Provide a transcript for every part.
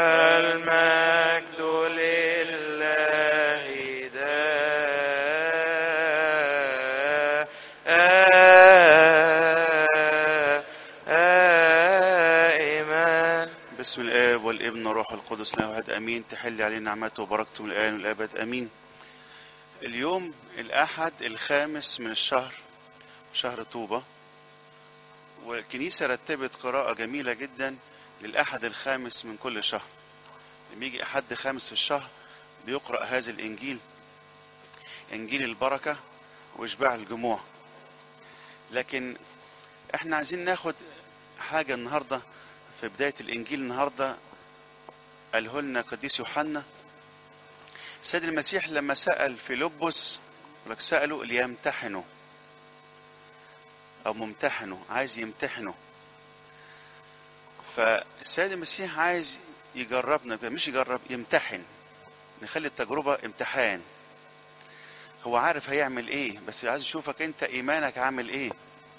المجد لله دائما بسم الآب والابن والروح القدس لا واحد أمين تحل علينا نعمته وبركته من الآن والأبد أمين اليوم الأحد الخامس من الشهر شهر طوبة والكنيسة رتبت قراءة جميلة جدا للأحد الخامس من كل شهر لما يجي أحد خامس في الشهر بيقرأ هذا الإنجيل إنجيل البركة وإشباع الجموع لكن احنا عايزين ناخد حاجة النهاردة في بداية الإنجيل النهاردة قاله لنا قديس يوحنا السيد المسيح لما سأل فيلبس لك سأله ليمتحنه أو ممتحنه عايز يمتحنه فالسيد المسيح عايز يجربنا مش يجرب يمتحن نخلي التجربة امتحان هو عارف هيعمل ايه بس عايز يشوفك انت ايمانك عامل ايه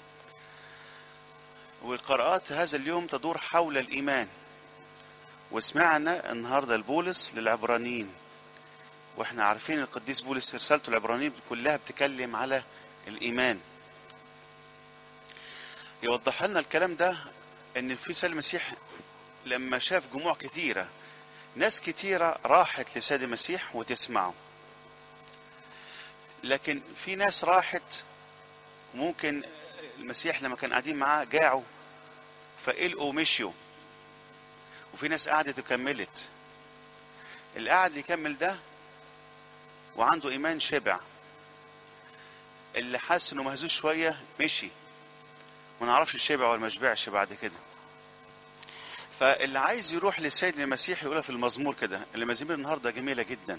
والقراءات هذا اليوم تدور حول الإيمان وسمعنا النهاردة البولس للعبرانيين واحنا عارفين القديس بولس رسالته العبرانيين كلها بتكلم على الإيمان يوضح لنا الكلام ده ان في سيد المسيح لما شاف جموع كثيرة ناس كثيرة راحت لسيد المسيح وتسمعه لكن في ناس راحت ممكن المسيح لما كان قاعدين معاه جاعوا فقلقوا ومشيوا وفي ناس قعدت وكملت اللي قعد يكمل ده وعنده ايمان شبع اللي حس انه مهزوز شويه مشي ما نعرفش شبع ولا ما شبعش بعد كده فاللي عايز يروح للسيد المسيح يقولها في المزمور كده المزامير النهارده جميله جدا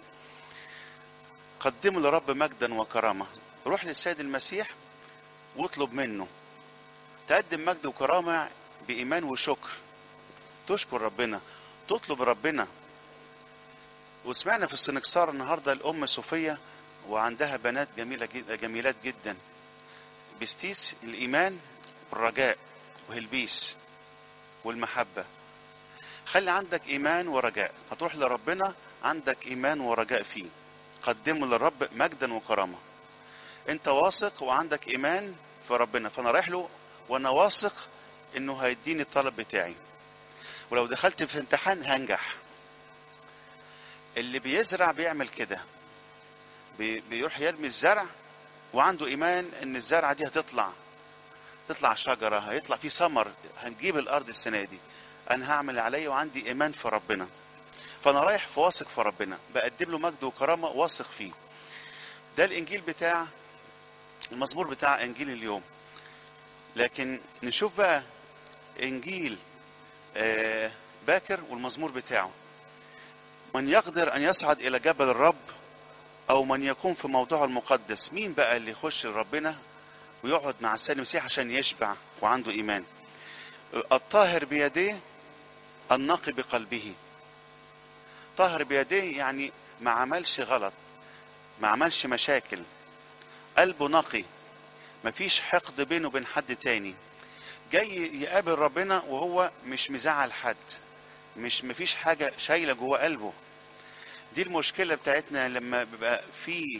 قدموا لرب مجدا وكرامه روح للسيد المسيح واطلب منه تقدم مجد وكرامة بإيمان وشكر تشكر ربنا تطلب ربنا وسمعنا في السنكسار النهاردة الأم صوفية وعندها بنات جميلة جدا جميلات جدا بستيس الإيمان والرجاء وهلبيس والمحبة خلي عندك إيمان ورجاء هتروح لربنا عندك إيمان ورجاء فيه قدموا للرب مجدا وكرامة انت واثق وعندك ايمان في ربنا فانا رايح له وانا واثق انه هيديني الطلب بتاعي ولو دخلت في امتحان هنجح اللي بيزرع بيعمل كده بي- بيروح يرمي الزرع وعنده ايمان ان الزرعه دي هتطلع تطلع شجره هيطلع فيه ثمر هنجيب الارض السنه دي انا هعمل اللي عليا وعندي ايمان في ربنا فانا رايح في واثق في ربنا بقدم له مجد وكرامه واثق فيه ده الانجيل بتاع المزمور بتاع انجيل اليوم لكن نشوف بقى انجيل آه، باكر والمزمور بتاعه من يقدر ان يصعد الى جبل الرب او من يكون في موضعه المقدس مين بقى اللي يخش لربنا ويقعد مع السيد المسيح عشان يشبع وعنده ايمان الطاهر بيديه النقي بقلبه طاهر بيديه يعني ما عملش غلط ما عملش مشاكل قلبه نقي مفيش حقد بينه وبين حد تاني جاي يقابل ربنا وهو مش مزعل حد مش مفيش حاجة شايلة جوه قلبه دي المشكلة بتاعتنا لما بيبقى في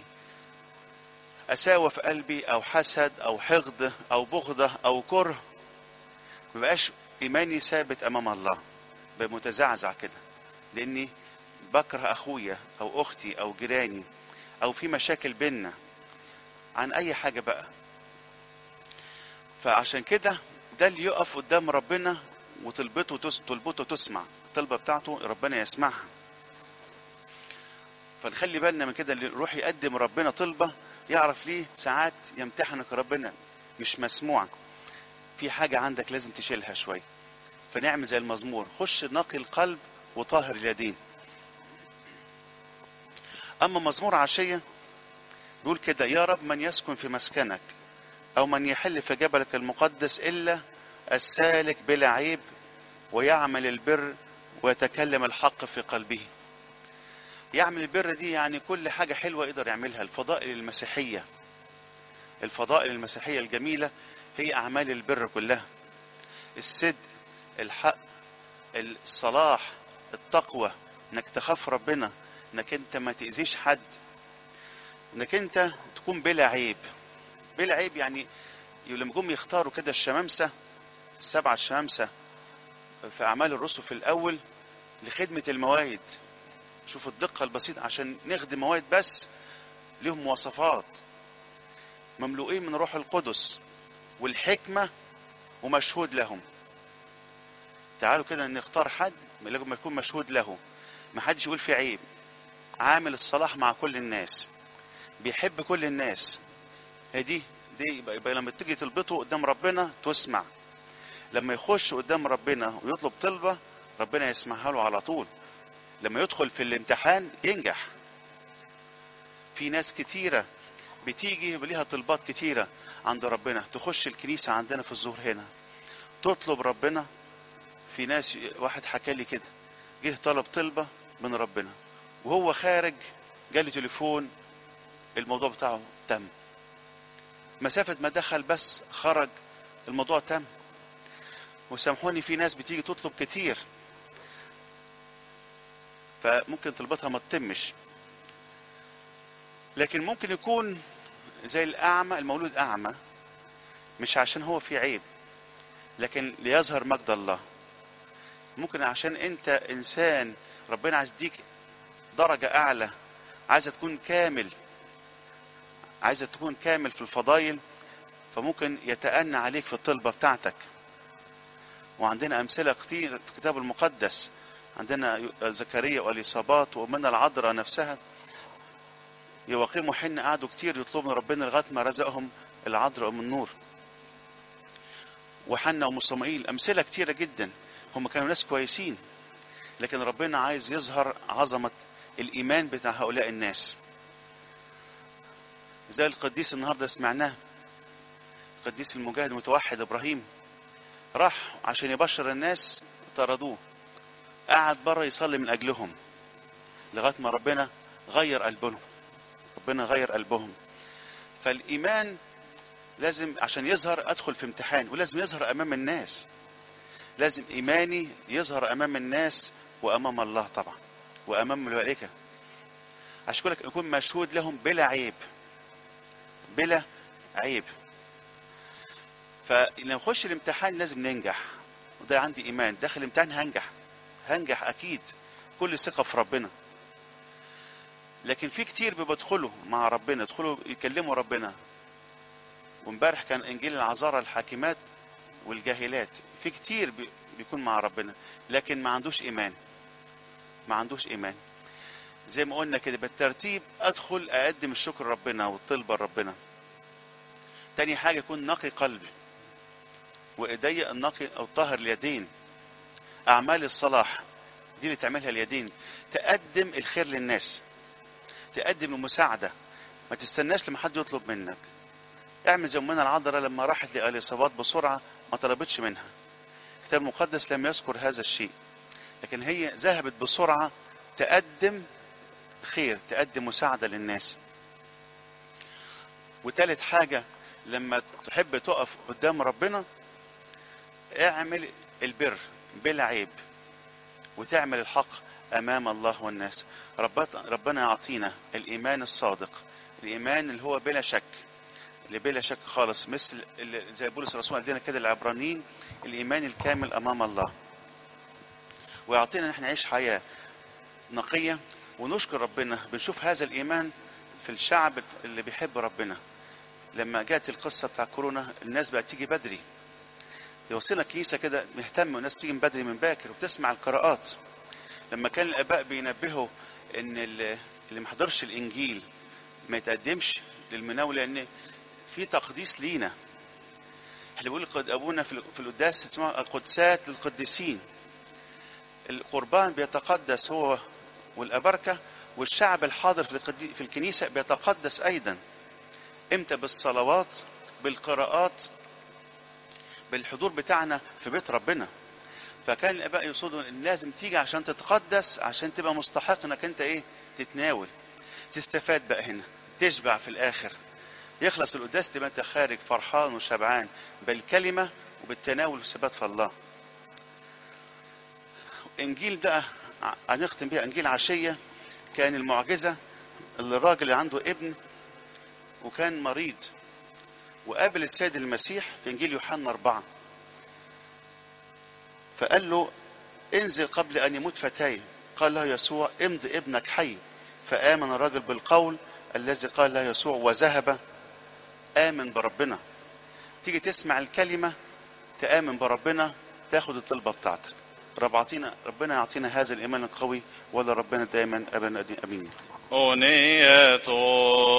قساوة في قلبي أو حسد أو حقد أو بغضة أو كره مبقاش إيماني ثابت أمام الله بقى متزعزع كده لأني بكره أخويا أو أختي أو جيراني أو في مشاكل بينا عن أي حاجة بقى فعشان كده ده اللي يقف قدام ربنا وطلبته تس... طلبته تسمع الطلبة بتاعته ربنا يسمعها فنخلي بالنا من كده اللي يروح يقدم ربنا طلبة يعرف ليه ساعات يمتحنك ربنا مش مسموع في حاجة عندك لازم تشيلها شوية فنعمل زي المزمور خش نقي القلب وطاهر اليدين أما مزمور عشية بيقول كده يا رب من يسكن في مسكنك أو من يحل في جبلك المقدس إلا السالك بلا عيب ويعمل البر ويتكلم الحق في قلبه يعمل البر دي يعني كل حاجة حلوة يقدر يعملها الفضائل المسيحية الفضائل المسيحية الجميلة هي أعمال البر كلها الصدق الحق الصلاح التقوى انك تخاف ربنا انك انت ما تأذيش حد انك انت تكون بلا عيب بلا عيب يعني لما جم يختاروا كده الشمامسة السبعة الشمامسة في أعمال الرسل في الأول لخدمة الموائد شوفوا الدقة البسيطة عشان نخدم موائد بس لهم مواصفات مملوئين من روح القدس والحكمة ومشهود لهم تعالوا كده نختار حد لما يكون مشهود له ما حدش يقول فيه عيب عامل الصلاح مع كل الناس بيحب كل الناس هي دي دي يبقى, يبقى لما تيجي تلبطه قدام ربنا تسمع لما يخش قدام ربنا ويطلب طلبة ربنا يسمعها له على طول لما يدخل في الامتحان ينجح في ناس كتيرة بتيجي ليها طلبات كتيرة عند ربنا تخش الكنيسة عندنا في الظهر هنا تطلب ربنا في ناس واحد حكى لي كده جه طلب طلبة من ربنا وهو خارج جاله تليفون الموضوع بتاعه تم مسافة ما دخل بس خرج الموضوع تم وسامحوني في ناس بتيجي تطلب كتير فممكن طلبتها ما تتمش لكن ممكن يكون زي الأعمى المولود أعمى مش عشان هو في عيب لكن ليظهر مجد الله ممكن عشان انت انسان ربنا عايز يديك درجة اعلى عايزة تكون كامل عايزة تكون كامل في الفضائل فممكن يتأنى عليك في الطلبة بتاعتك وعندنا أمثلة كتير في الكتاب المقدس عندنا زكريا واليصابات ومن العذراء نفسها يواقيم وحن قعدوا كتير يطلبوا من ربنا لغايه ما رزقهم العذراء من النور وحنا ومصمئيل امثله كتيره جدا هم كانوا ناس كويسين لكن ربنا عايز يظهر عظمه الايمان بتاع هؤلاء الناس زي القديس النهارده سمعناه القديس المجاهد المتوحد ابراهيم راح عشان يبشر الناس طردوه قعد بره يصلي من اجلهم لغايه ما ربنا غير قلبهم ربنا غير قلبهم فالايمان لازم عشان يظهر ادخل في امتحان ولازم يظهر امام الناس لازم ايماني يظهر امام الناس وامام الله طبعا وامام الملائكه عشان كده يكون مشهود لهم بلا عيب بلا عيب فلما نخش الامتحان لازم ننجح وده عندي ايمان داخل الامتحان هنجح هنجح اكيد كل ثقه في ربنا لكن في كتير بيدخلوا مع ربنا يدخلوا يكلموا ربنا وامبارح كان انجيل العذارى الحاكمات والجاهلات في كتير بيكون مع ربنا لكن ما عندوش ايمان ما عندوش ايمان زي ما قلنا كده بالترتيب ادخل اقدم الشكر ربنا والطلبه لربنا تاني حاجه يكون نقي قلبي وايدي النقي او طاهر اليدين اعمال الصلاح دي اللي تعملها اليدين تقدم الخير للناس تقدم المساعده ما تستناش لما حد يطلب منك اعمل زي امنا العذراء لما راحت لاليصابات بسرعه ما طلبتش منها الكتاب المقدس لم يذكر هذا الشيء لكن هي ذهبت بسرعه تقدم خير تقدم مساعده للناس وتالت حاجه لما تحب تقف قدام ربنا اعمل البر بلا عيب وتعمل الحق امام الله والناس ربنا يعطينا الايمان الصادق الايمان اللي هو بلا شك اللي بلا شك خالص مثل اللي زي بولس الرسول قال لنا كده العبرانيين الايمان الكامل امام الله ويعطينا ان احنا نعيش حياه نقيه ونشكر ربنا بنشوف هذا الايمان في الشعب اللي بيحب ربنا لما جاءت القصه بتاع كورونا الناس بقت تيجي بدري يوصلنا كنيسه كده مهتمه والناس بتيجي من بدري من باكر وبتسمع القراءات لما كان الاباء بينبهوا ان اللي ما حضرش الانجيل ما يتقدمش للمناوله لان في تقديس لينا احنا بنقول قد ابونا في القداس اسمها القدسات للقديسين القربان بيتقدس هو والابركه والشعب الحاضر في الكنيسه بيتقدس ايضا امتى بالصلوات بالقراءات بالحضور بتاعنا في بيت ربنا فكان الاباء يقصدوا ان لازم تيجي عشان تتقدس عشان تبقى مستحق انك انت ايه تتناول تستفاد بقى هنا تشبع في الاخر يخلص القداس تبقى انت خارج فرحان وشبعان بالكلمه وبالتناول والثبات في الله انجيل بقى ع- هنختم بيها انجيل عشيه كان المعجزه اللي الراجل اللي عنده ابن وكان مريض وقابل السيد المسيح في انجيل يوحنا اربعه فقال له انزل قبل ان يموت فتاي قال له يسوع امض ابنك حي فامن الرجل بالقول الذي قال له يسوع وذهب امن بربنا تيجي تسمع الكلمه تامن بربنا تاخد الطلبه بتاعتك رب عطينا ربنا يعطينا هذا الايمان القوي ولا ربنا دايما ابدا امين أنية